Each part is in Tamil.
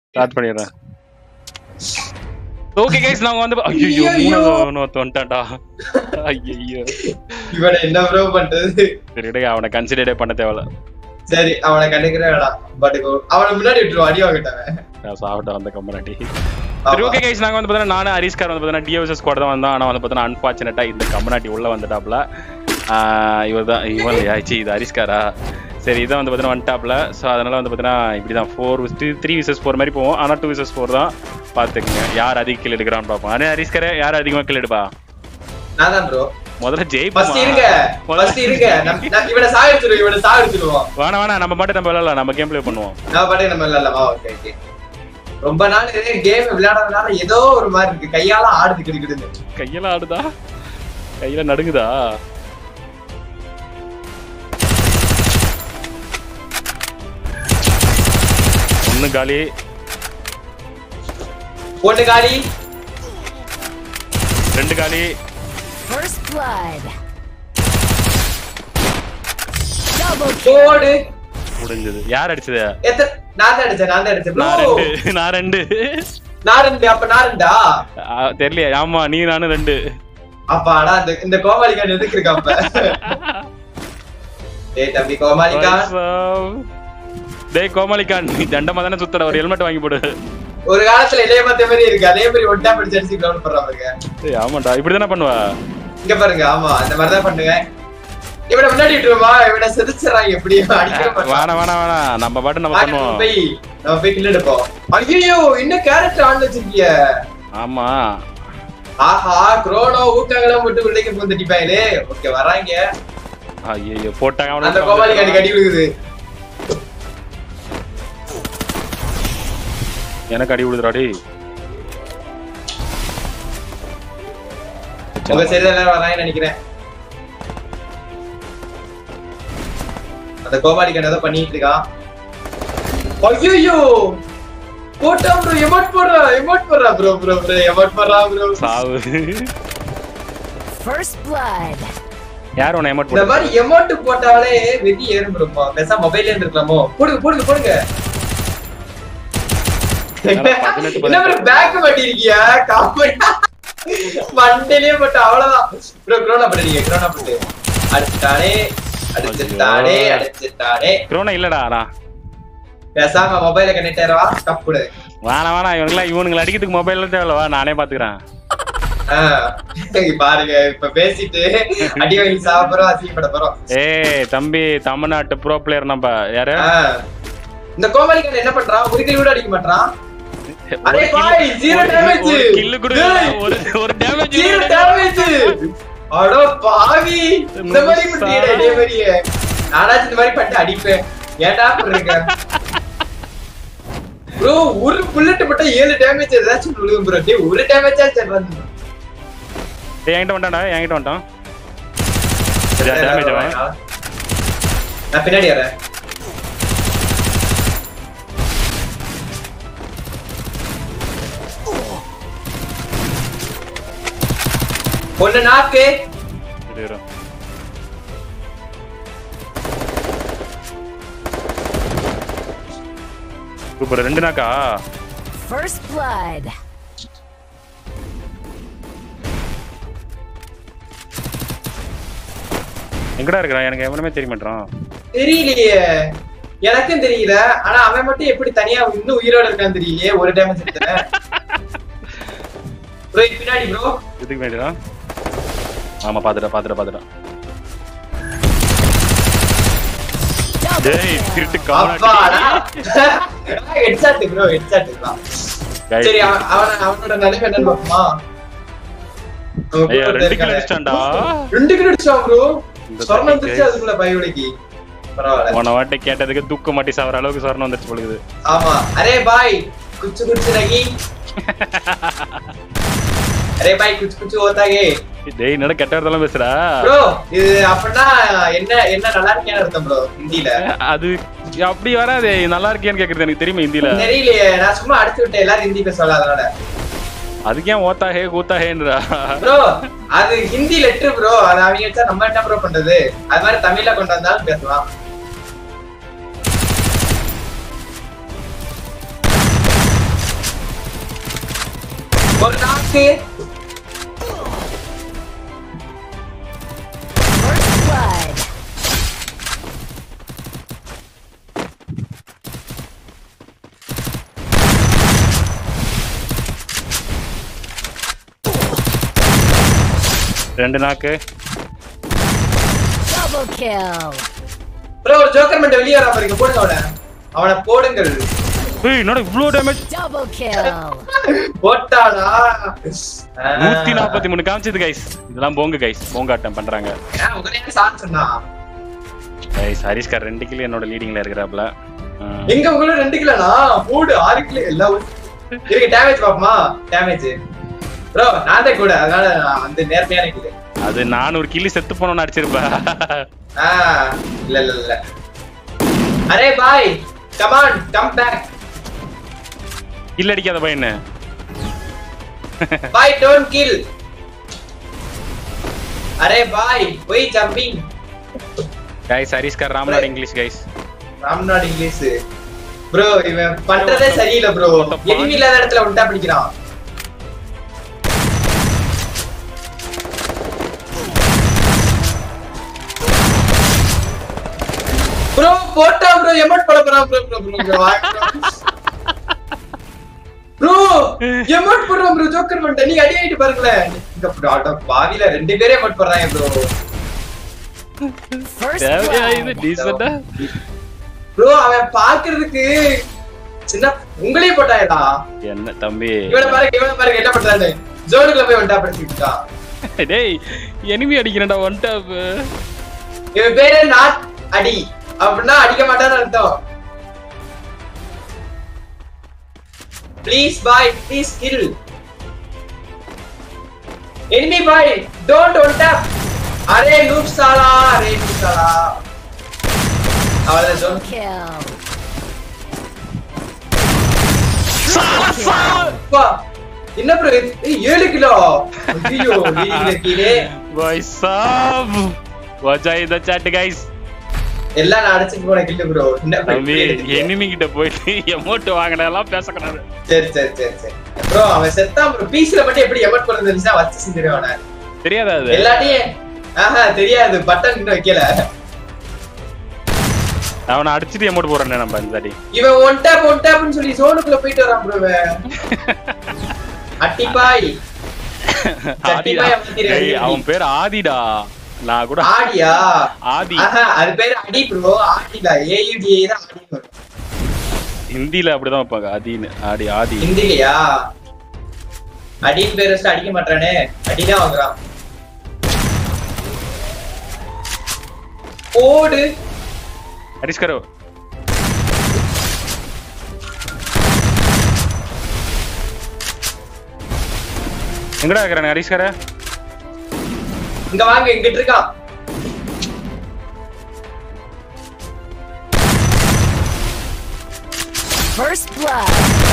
ஸ்டார்ட் பண்ணிடுறேன் ஓகே கைஸ் நாங்க வந்து ஐயோ ஐயையோ. மூணாவது ஒருத்தன் வந்துட்டான்டா ஐயோ இவனை என்ன ப்ரோ பண்றது சரி விடுங்க, அவனை கன்சிடரே பண்ண தேவையில்ல சரி அவனை கண்டுக்கிறேன் வேணாம் பட் அவனை முன்னாடி விட்டுருவான் அடி வாங்கிட்டாங்க நான் சாப்பிட்ட வந்த கம்பராட்டி சரி ஓகே கைஸ் நாங்க வந்து பார்த்தீங்கன்னா நானும் ஹரிஸ்கார் வந்து பார்த்தீங்கன்னா டிஎஸ்எஸ் கூட தான் வந்தோம் ஆனால் வந்து பார்த்தீங்கன்னா அன்ஃபார்ச்சுனேட்டா இந்த கம்பனாட்டி உள்ள வந்துட்டாப்ல இவர் தான் இவன் ஆயிடுச்சு இது ஹரிஸ்காரா சரி இதான் வந்து பார்த்தீங்கன்னா வந்துட்டாப்ல ஸோ அதனால வந்து பார்த்தீங்கன்னா இப்படி தான் ஃபோர் த்ரீ விசஸ் ஃபோர் மாதிரி போவோம் ஆனால் டூ விசஸ் ஃபோர் தான் பார்த்துக்குங்க யார் அதிக கில் எடுக்கிறான்னு பார்ப்போம் அதே ஹரிஸ்கரே யார் அதிகமாக கில் எடுப்பா நான் தான் ப்ரோ முதல்ல ஃபர்ஸ்ட் இருங்க ஜெயிப்போம் ஃபர்ஸ்ட் இருங்க நம்ம- நான் இவனை சாகடிச்சிருவோம் இவனை சாகடிச்சிருவோம் வேணாம் வேணாம் நம்ம பாட்டு நம்ம விளையாடலாம் நம்ம கேம் ப்ளே பண்ணுவோம் நான் பாட்டு நம்ம இல்லல்லவா ஓகே ஓகே ரொம்ப நாள் கேம் விளையாடாதனால ஏதோ ஒரு மாதிரி இருக்கு கையால ஆடுது கிடுக்கிடுன்னு கையெல்லாம் ஆடுதா கையில நடுங்குதா ஒண்ணு காலி ஒண்ணு காலி ரெண்டு காலி First blood. Double kill. போடு முடிஞ்சது யார் அடிச்சது எத்தனை நான் தான் அடிச்சேன் நான் தான் அடிச்சேன் நான் bro. ரெண்டு நான் ரெண்டு நான் ரெண்டு அப்ப நான் ரெண்டா ஆ, தெரியலையே ஆமா நீ நானும் ரெண்டு அப்பாடா இந்த இந்த கோமாளிகான் எதுக்கு இருக்கா அப்ப ஏய் தம்பி கோமாளிகான் டேய் கோமாளிகான் நீ தண்டமா தானே சுத்தற ஒரு ஹெல்மெட் வாங்கி போடு ஒரு காலத்துல இளைய பார்த்த மாதிரி இருக்கு அதே மாதிரி ஒட்டா பிடிச்சு அடிச்சு கிரௌண்ட் பண்ற பாருங்க ஏய் ஆமாடா இப்படி தானே பண்ணுவ இங்க பாருங்க ஆமா அந்த மாதிரி தான் பண்ணுங்க இவனை முன்னாடி விட்டுருமா இவனை செதுச்சிடறாங்க எப்படியும் அடிக்கிற மாட்டான். வேணாம் வேணாம் வேணாம் நம்ம பாட்டு நம்ம வாங்க, நம்ம பண்ணுவோம் போய் நம்ம போய் கில் எடுப்போம் ஐயோ இன்னும் கேரக்டர் ஆன் வச்சிருக்கிய ஆமா ஆஹா குரோனோ ஊக்கங்களாம் போட்டு உள்ளே போந்து அடிப்பாங்களே ஓகே வராங்க ஐயோ போட்டாங்க அந்த கோமாளி கடி கடி விழுகுது எனக்கு அடி விடுதுடாடி உங்க சைடு எல்லாரும் வராங்கன்னு நினைக்கிறேன் அந்த கோமாளி கண்ணை தான் பண்ணிட்டு இருக்கான் ஐயோ போட்டா ப்ரோ எமோட் போடுறா எமோட் போடுறா ப்ரோ ப்ரோ ப்ரோ எமோட் போடுறா ப்ரோ சாவு First blood. யார் உன்னை எமோட் இந்த போட்டு மாதிரி எமோட் போட்டாலே வெறி ஏறும் ப்ரோமா பேசா மொபைல்ல இருக்கலாமோ போடுங்க போடுங்க போடுங்க என்னால பதினெட்டு என்ன ப்ரோ பேக் மாட்டிருக்கியா காமெடி மண்டையிலே போட்டு அவ்வளவுதான் ப்ரோ குரோனா பண்ணுறீங்க குரோனா பண்ணு அடிச்சுட்டானே அடிச்சுட்டானே அடிச்சுட்டானே குரோனா இல்லடா நான் பேசாம மொபைல கனெக்ட் ஆயிரவா தப்புடு வேணாம் வேணாம் இவனுங்களா இவனுங்களை அடிக்கிறதுக்கு மொபைல்ல தேவையில்லவா நானே பாத்துக்கிறேன் இங்க பாருங்க இப்ப பேசிட்டு அடி வாங்கி சாப்பிடுறோம் அசிங்கப்பட போறோம் ஏய் தம்பி தமிழ்நாட்டு ப்ரோ பிளேயர் நம்ம யாரு ஆ. இந்த கோமாளிக்கன் என்ன பண்றான் ஒரு கிலோ கூட அடிக்க மாட்டான் அரே ஒரு kill- பாய் ஜீரோ ஒரு- டேமேஜ் ஒரு kill கூட இல்ல, ஒரு ஒரு டேமேஜ் ஜீரோ டேமேஜ் அடோ பாவி இந்த மாதிரி பண்ணிட்டே இதே மாதிரியே நானாச்சும் இந்த மாதிரி பண்ணிட்டு அடிப்பேன் ஏன்டா பண்றீங்க ப்ரோ ஒரு புல்லட் பட்டா ஏழு டேமேஜ் ஏதாச்சும் விழுகும் ப்ரோ டேய் ஒரு டேமேஜ் ஆச்சு ஏய் என்கிட்ட வந்துட்டான்டா என்கிட்ட வந்துட்டான் சரியா டேமேஜ் அவன் நான் பின்னாடி வரேன் ஒண்ணு நாக்கு இரு, இரு. சூப்பர் ரெண்டு நாக்கா First blood. எங்கடா இருக்கிறான் எனக்கு எவனுமே தெரிய மாட்டான் தெரியலையே எனக்கும் தெரியல ஆனா அவன் மட்டும் எப்படி தனியா இன்னும் உயிரோட இருக்கான்னு தெரியலையே ஒரு டேமேஜ் எடுத்தேன் ப்ரோ பின்னாடி ப்ரோ இதுக்கு வேண்டியதான் ஆமா பாத்துட்டா பாத்துட்டா பாத்துட்டா Double டேய் kill. திருட்டு அப்பாடா காமனாட்டி ஹெட்ஷாட் ப்ரோ ஹெட்ஷாட் சரி அவன் அவன அவனோட நிலைமை என்னன்னு பாப்போமா அவன் ஐயா கூட ரெண்டு கிலோ இருக்கானே. அடிச்சிட்டான்டா ரெண்டு கிலோ அடிச்சான் ப்ரோ இந்த சொர்ணம் தண்ணி வந்துருச்சு அதுக்குள்ள பயோடைக்கு பரவாயில்ல போன வாட்டி கேட்டதுக்கு தூக்க மாட்டி சாவர அளவுக்கு சொரணம் வந்துருச்சு பொழுது ஆமா அரே பாய் குச்சு குச்சு நகி அரே பாய் குச்சு குச்சு ஓத்தாகே டேய் என்னடா கெட்ட வார்த்தைலாம் பேசுறா ப்ரோ இது அப்படின்னா என்ன என்ன நல்லா இருக்கேன்னு அர்த்தம் ப்ரோ ஹிந்தில அது அப்படி வராதே நல்லா இருக்கியான்னு கேக்குறது எனக்கு தெரியுமா ஹிந்தில தெரியலையே நான் சும்மா அடிச்சு விட்டேன் எல்லாரும் ஹிந்தி பேசல அதனால அதுக்கு ஏன் ஓத்தா ஹே கூத்தா ஹேன்றா ப்ரோ அது ஹிந்தி லெட்டர் ப்ரோ அது அவங்க வச்சா நம்ம என்ன ப்ரோ பண்றது அது மாதிரி தமிழ்ல கொண்டு வந்தாலும் பேசலாம் ஒரு நாக்கு First blood. ரெண்டு நாக்கு Double kill. ப்ரோ ஒரு ஜோக்கர் மட்டும் வெளியே வர பாருங்க போடுங்க அவனை அவனை போடுங்கள் ஏய் என்னடா இவ்ளோ டேமேஜ் Double kill. போட்டாடா நூத்தி நாற்பத்தி மூணு காமிச்சது கைஸ் இதெல்லாம் போங்க கைஸ் போங்காட்டம் பண்றாங்க ஏன் உடனே சான் சொன்னா கைஸ் ஹரிஷ்கார் ரெண்டு கிலோ என்னோட லீடிங்ல இருக்கிறாப்ல ம். எங்க உங்களோட ரெண்டு கிலோனா மூடு ஆறு கிலோ எல்லாம் இருக்கு டேமேஜ் பாப்போமா டேமேஜ் ப்ரோ நான் தான் கூட அதனால நான் அந்த நேர்மையான கிலோ அது நானூறு கிலி செத்து போனோம்னு அடிச்சிருப்பா ஆ இல்ல இல்ல இல்ல அரே பாய் கமான் கம் பேக் கில் அடிக்காத பையன் பாய் டோன்ட் கில் அரே பாய் போய் ஜம்பிங் கைஸ் ஹரிஷ்கார் Ramnad English guys Ramnad English bro இவன் பண்றதே சரியில்லை ப்ரோ எனிமி இல்லாத இடத்துல உண்டா பிடிக்கிறான் ப்ரோ போட்டா ப்ரோ எமோட் பண்ண போறான் bro bro bro bro emote போடுறான் ப்ரோ ஜோக்கர் பண்ணிட்ட நீங்க அடி ஆயிட்டு பாருங்களேன் இந்த அட பாவில ரெண்டு பேரே எமோட் போடுறாங்க ப்ரோ First தேவையா இது blood. டீசெண்டா ப்ரோ அவன் பாக்குறதுக்கு சின்ன உங்களையும் போட்டாயடா என்ன தம்பி இவனை பாருங்க இவனை பாருங்க என்ன பண்றாரு ஜோனுக்குள்ள போய் வண்டா படிச்சுக்கிட்டான் டேய் எனிமி அடிக்கிறேன்டா ஒன் டாப் இவன் பேரே நாட் அடி அப்படின்னா அடிக்க மாட்டான்னு அர்த்தம் ப்ளீஸ் பாய் ப்ளீஸ் கில் எனிமி பாய் டோன்ட் ஒன் டேப் அரே லூப் சாலா அரே லூப் சாலா அவளை ஜோன் Kill. அப்பா, என்ன ப்ரோ ஏழு கிலோ ஐயோ நீங்க கீழே பாய் சாப் வஜாய் த சாட் கைஸ் எல்லாம் நான் அடிச்சுட்டு போன கில்லு ப்ரோ என்ன bro தம்பி இப்படி எடுத்தீங்க? எனிமி கிட்ட போயிட்டு எமோட் வாங்கினதெல்லாம் பேசக்கூடாது சரி சரி சரி சரி ப்ரோ அவன் செத்தான் ப்ரோ பீஸ்ல மட்டும் எப்படி எமட் பண்ணது இருந்துச்சா வச்சு செஞ்சிருவான தெரியாதா அது எல்லாத்தையும் ஆஹா தெரியாது பட்டன் இன்னும் வைக்கல அவனை அடிச்சிட்டு எமோட் போறேன் நம்ம இந்த தாடி இவன் ஒன் டேப் ஒன் டேப்னு சொல்லி ஜோனுக்குள்ள போயிட்டு வரான் ப்ரோ இவன் அட்டிப்பாய் ஆதிடா சத்தியமா அவன் தெரியாது. ஏய், அவன் பேர் ஆதிடா நான் கூட ஆடியா ஆதி ஆஹா அது பேரு அடி ப்ரோ ஆடிடா ஏயுடிஏ தான் ஆடி வரும் ஹிந்தில அப்படிதான் வைப்பாங்க ஆதின்னு ஆடி ஆதி ஹிந்திலியா அடின்னு பேர் வச்சு அடிக்க மாட்டானே அடிதான் வாங்குறான் ஓடு ஹரிஷ்கரோ எங்கடா இருக்கிறானே ஹரிஷ்கர இங்க வாங்க இங்கிட்டு இருக்கான் First blood.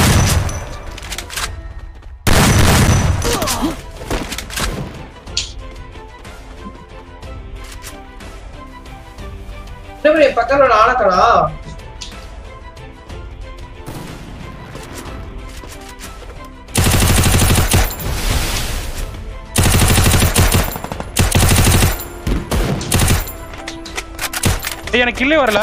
என்ன bro, என் பக்கத்துல ஒரு ஆளக்கடா ஏய் எனக்கு கில்லே வரல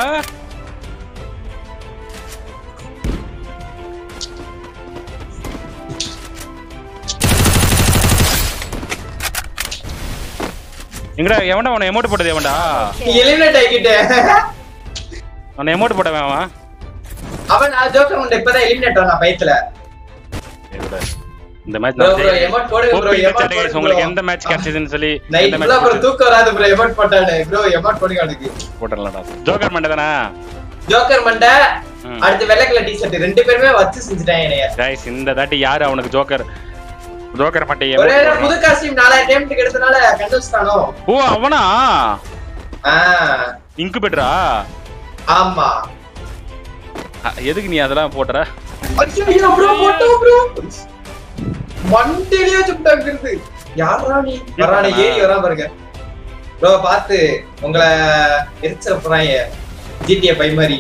எங்கடா எவன்டா அவனை எமோட் போட்டது எவன்டா எலிமினேட் ஆகிட்டேன் அவனை எமோட் போட்டவன் அவன் அவன் நான் ஜோக்கர் உண்டு இப்பதான் எலிமினேட் ஆனா பயத்துல எங்கடா? இந்த மேட்ச் Bro, bro, emote போடுங்க bro, emote போடுங்க உங்களுக்கு bro. எந்த மேட்ச் கிடைச்சதுன்னு சொல்லி நைட் எந்த ஃபுல்லா அப்புறம் மேட்ச் தூக்கம் வராது ப்ரோ எமோட் போட்டானே ப்ரோ எமோட் போடுங்க அவனுக்கு போட்டுடலாம்டா ஜோக்கர் மண்டை தானே ஜோக்கர் மண்டை ம். அடுத்து வெள்ளை கலர் டி-ஷர்ட் ரெண்டு பேருமே வச்சு செஞ்சுட்டாங்க என்னைய கைஸ் இந்த தாட்டி யாரு அவனுக்கு ஜோக்கர் ஜோக்கர் மட்டை ஒரே emote நேரம் புது போடுறான்? காஸ்டியூம் நாலாயிரம் டைம் எடுத்தனால கண்டுபிடிச்சிட்டானோ ஓ அவனா ஆ இன்குபேட்டரா ஆமா எதுக்கு நீ அதெல்லாம் போட்டுற ஐயோ ப்ரோ போட்டோ ப்ரோ மண்டையிலே சுட்டாங்கிறது யாரா நீ வரானே ஏறி வரா பாருங்க ப்ரோ பாத்து உங்களை எரிச்சல போறாங்க ஜிடிஏ பை மாதிரி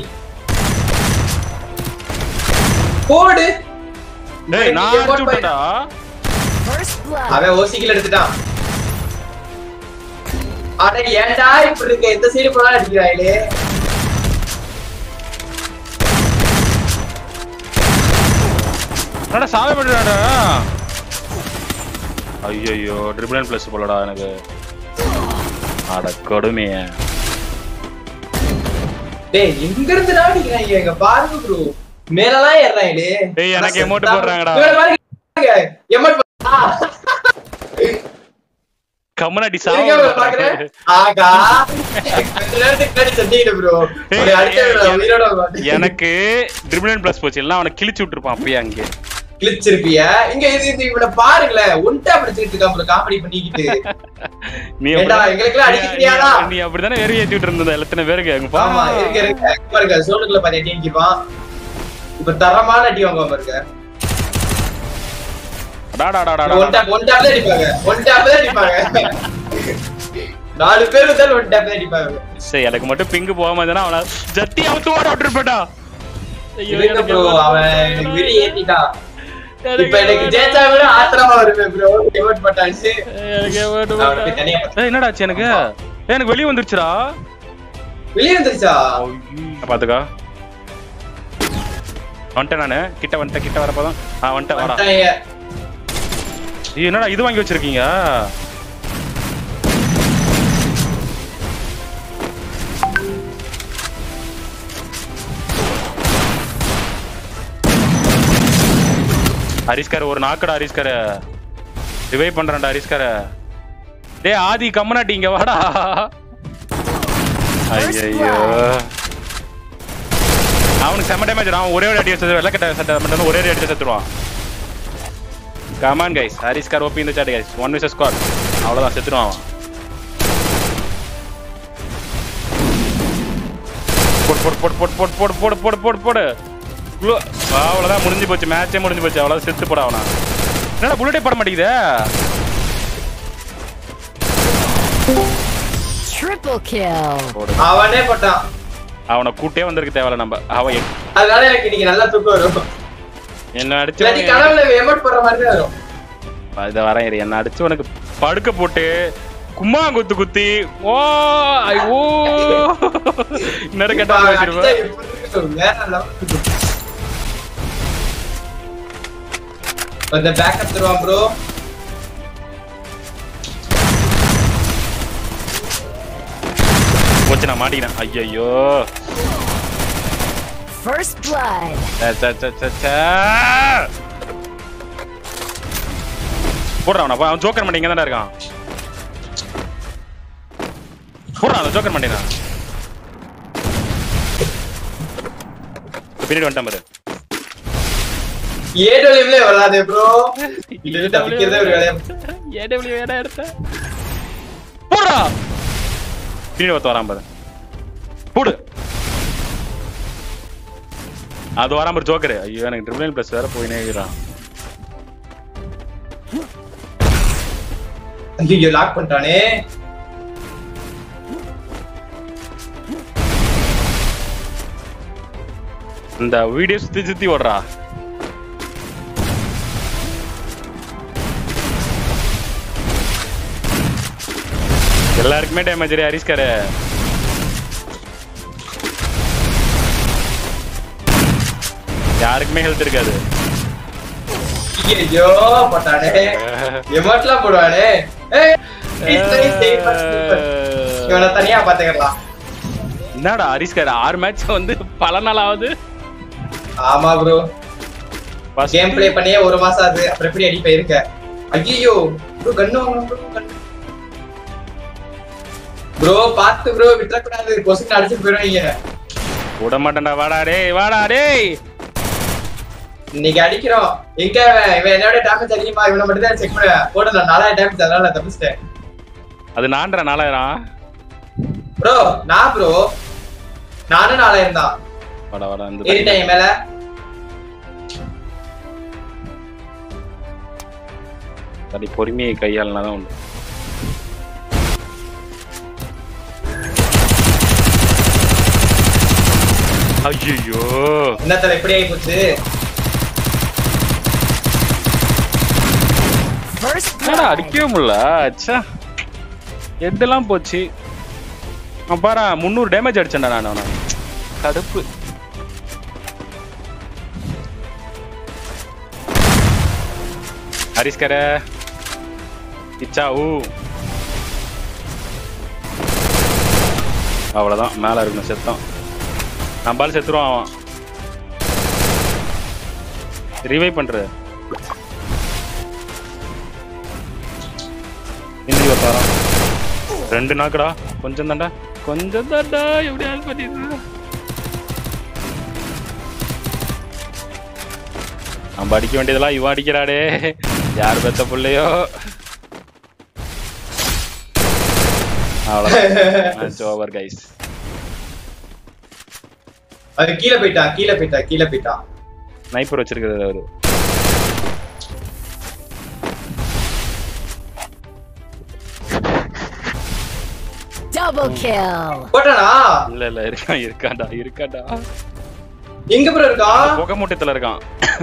போடு டேய் நான் Emote அடிச்சு பை- விட்டேன்டா First blood. அவன் ஓசிக்கில் எடுத்துட்டான் அட ஏன்டா இப்படி இருக்க எந்த சைடு போனாலும் அடிக்கிறாங்களே என்னடா சாவே பண்ணுறாடா ஐயோ ட்ரிபிள் ப்ளஸ் போலடா எனக்கு அட கொடுமையே டேய் எங்க இருந்து அடிக்கிறாங்க எங்க பாருங்க ப்ரோ மேலலாம் ஏறாங்களே டேய், எனக்கு emote போடுறாங்கடா. எமோட் கம்மனாடி இருங்க bro, பாக்குறேன். ஆகா கொஞ்ச நேரத்துக்கு முன்னாடி சொன்னீங்க bro. ஒரு அடுத்த விட உயிரோட வர மாட்டேன். எனக்கு ட்ரிபிள் ப்ளஸ் போச்சு இல்லைன்னா அவனை கிழிச்சு விட்டுருப்பான் அப்பயே அங்கே glitch இருப்பிய. இங்க இது இது இவனை பாருங்களேன் ஒன்டா படிச்சுட்டு இருக்கான் bro, comedy பண்ணிக்கிட்டு. நீ ஏண்டா, அப்படி- எங்களுக்கெல்லாம் அடிக்க நீ- தெரியாதா? நீ அப்படிதானே வெறி ஏத்திட்டு இருந்த எத்தனை பேருக்கு அங்க பா ஆமா, இருங்க, இருங்க. இங்க பாருங்க, சோனுக்குள்ள பாதி அடி வாங்கிப்பான். இப்ப தரமான அடி வாங்குவான் பாருங்க. டா டா டா டா ஒன் டா tap, ஒன் tap தான் அடிப்பாங்க. ஒன் tap தான் அடிப்பாங்க. நாலு பேர் இருந்தாலும் ஒன் tap தான் அடிப்பாங்க. சரி எனக்கு மட்டும் பிங்கு போகாம இருந்தா அவன ஜட்டி அவுத்து ஓட விட்டுருப்பேட்டா இருங்க bro, அவன் எனக்கு வெறி ஏத்திட்டான். இப்ப எனக்கு ஜெயிச்சா கூட ஆத்திரமா வருவேன் bro. emote போட்டாச்சு. அவனை போய் தனியா பாத்து- என்னடா ஆச்சு எனக்கு ஏய், எனக்கு வெளிய வந்துருச்சுடா வெளிய வந்துருச்சா பாத்துக்கா வந்துட்டேன் நானு கிட்ட வந்துட்டேன் கிட்ட வரப்போதான் ஆ வந்துட்டேன் வாடா வந்துட்டாங்க. ஐயோ, என்னடா இது வாங்கி வச்சிருக்கீங்க ஹரிஸ்கார் ஒரு நாக்கடா ஹரிஸ்கார ரிவைவ் பண்றான்டா ஹரிஸ்கார டேய் ஆதி கம்மனாட்டி இங்க வாடா ஐயோ அவனுக்கு செம்ம டேமேஜ் அவன் ஒரே ஒரு அடி வச்சது வெள்ளக்கட்ட சட்டை மட்டும் ஒரே ஒரு அடி செத்துருவான் கமான் கைஸ் ஹரிஸ் கார் ஓபி இந்த சாட் கைஸ் ஒன் விசஸ் ஸ்குவாட் அவ்வளவுதான் செத்துருவான் அவன் போடு போடு போடு போடு போடு போடு போடு போடு போடு போடு குளோ அவ்வளவுதான் முடிஞ்சு போச்சு மேட்சே முடிஞ்சு போச்சு அவ்வளவுதான் செத்து போட அவனா என்னடா புல்லட்டே போட மாட்டேங்குதே Triple kill. போடு அவனே போட்டான் அவனை கூட்டே வந்திருக்கு தேவையில்ல நம்ம அவன் எ- அதனால எனக்கு இன்னைக்கு நல்லா தூக்கம் வரும் என்ன அடிச்சு இல்லாட்டி உனக்கு- கனவுல எமோட் போடுற மாதிரி தான் வரும் இதை வரேன் இரு. என்ன அடிச்சு உனக்கு படுக்க போட்டு கும்மா குத்து குத்தி ஓ ஐயோ இன்னொரு இப்ப கெட்ட அவன் வச்சிருப்பேன் அடிச்சா எப்படி இருக்கும்? வேற level இருக்கும். கொஞ்சம் பேக்கப் தருவான் ப்ரோ போச்சு நான் மாட்டிக்கினேன் ஐயோ First blood. போடுறான் அவனை. அவன் ஜோக்கர் மண்டி இங்க தானே இருக்கான் போடுறான் அந்த ஜோக்கர் மண்டினா பின்னாடி வந்துட்டான் பாரு ஏடோலியம்ல வராதே ப்ரோ இது தப்பிக்கிறதே ஒரு வேலையா ஏடபிள்யூ ஏடா எடுத்த போடுறா பின்னாடி ஒருத்த வரான் பாரு போடு அது வராம ஒரு ஜோக்கரு ஐயோ எனக்கு ட்ரிபிள் பிளஸ் வேற போயினே இருக்கிறான் ஐயோ லாக் பண்ணிட்டானே இந்த வீடியோ சுத்தி சுத்தி ஓடுறா எல்லாருக்குமே டேமேஜ் ஹரிஸ்காரு யாருக்குமே ஹெல்த் இருக்காது ஐயோ போட்டானே எமோட்லாம் போடுவானே ஏய், சரி, சரி, super, super. இவனை தனியா பாத்துக்கலாம் என்னடா ஹரிஸ்கார் ஆறு மேட்ச் வந்து பல நாள் ஆகுது ஆமா ப்ரோ First- கேம் ப்ளே பண்ணியே ஒரு மாசம் ஆகுது அப்புறம் எப்படி அடி போயிருக்க ஐயோ ப்ரோ கண்ணு வாங்கணும் ப்ரோ கண்ணு ப்ரோ பாத்து ப்ரோ விட்டுறக்கூடாது கொசுக்கு அடிச்சுட்டு போயிருவீங்க விட மாட்டேன்டா வாடா டேய் வாடா டேய் இன்னைக்கு அடிக்கிறோம் எங்க அவன்? இவன் என்னோட டேமேஜ் அதிகமா இவனை மட்டும் தான் செக் பண்ண போட நான் நாலாயிரம் டேமேஜ் அதனால நான் தப்பிச்சிட்டேன் அது நான்றா நாலாயிரம் ப்ரோ நான் ப்ரோ நானும் நாலாயிரம் தான் வாடா வாடா இந்த ஏறிட்டேன் என் மேல தடி பொறுமையை கையாளனா தான் உண்டு ஐயோ என்னத்துல எப்படி ஆகி போச்சு First என்னடா blood. அடிக்கவே முடியல அச்சா ஹெட்டெல்லாம் போச்சு அவன் பாரு முந்நூறு டேமேஜ் அடிச்சேன்டா நான் அவனை கடுப்பு ஹரிஸ்கர இச்சா ஊ அவ்வளோதான் மேலே இருக்கணும் செத்தான் நம்பால் செத்துருவான் அவன் ரிவைவ் பண்றது இந்தி வத்தாரம் ரெண்டு நாக்குடா கொஞ்சம் தாண்டா கொஞ்சம் தாண்டா எப்படி ஆள் பண்ணிட்டு நம்ம அடிக்க வேண்டியதெல்லாம் இவன் அடிக்கிறாடே யார் பெத்த பிள்ளையோ அவ்வளோதான் ஓவர் கைஸ் அது கீழே போயிட்டான் கீழே போயிட்டான் கீழே போயிட்டான் ஸ்னைப்பர் வச்சிருக்கிறது அவரு Double kill. போட்டானா இல்ல இல்ல இருக்கான் இருக்கான்டா இருக்கான்டா எங்க ப்ரோ இருக்கான் புகை மூட்டத்துல இருக்கான்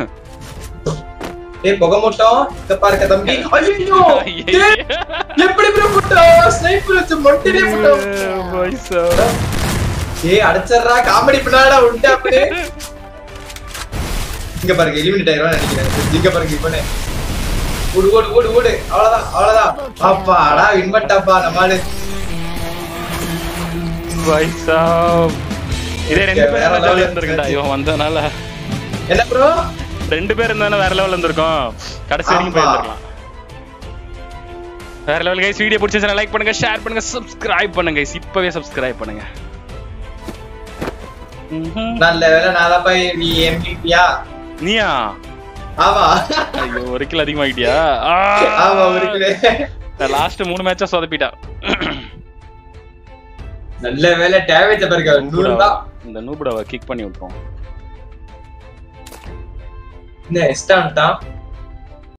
ஏய் புகை மூட்டம் இத பாருங்க தம்பி ஐயோ டேய், எப்படி ப்ரோ போட்டோம் ஸ்னைப்பர் வச்சு மொட்டிலே போட்டோம் பைசா ஏய் அடிச்சறா காமெடி பண்ணாடா உண்டு அப்படியே இங்க பாருங்க எலிமினேட் ஆயிரும் நினைக்கிறேன் இங்க பாருங்க இவனே ஓடு ஓடு ஓடு ஓடு அவ்வளவுதான் அவ்வளவுதான் அப்பாடா இன்வெட்டாப்பா நம்மால பைசா இதே ரெண்டு பேர் வேற வேற level லெவல்ல இருந்திருக்கா இவன் வந்தனால என்ன ப்ரோ ரெண்டு பேர் இருந்தானே வேற லெவல்ல இருந்திருக்கோம் கடைசி வரைக்கும் ஆமா. போயிருந்திருக்கலாம் வேற லெவல் கைஸ் வீடியோ பிடிச்சிருந்தா லைக் பண்ணுங்க ஷேர் பண்ணுங்க சப்ஸ்கிரைப் பண்ணுங்க guys. இப்பவே சப்ஸ்கிரைப் பண்ணுங்க ம்ஹும். நல்ல வேலை நான் தான் போய் நீ எம்பிபியா நீயா ஆமா ஐயோ ஒரு கிலோ அதிகமாகிட்டியா ஆமா ஒரு கிலோ லாஸ்ட் மூணு மேட்சா சொதப்பிட்டா நல்ல வேலை டேமேஜ் பாருங்க நூறு தான் இந்த நூபுடாவை கிக் பண்ணி விட்டுரும் என்ன எஸ்டான்ட்டான்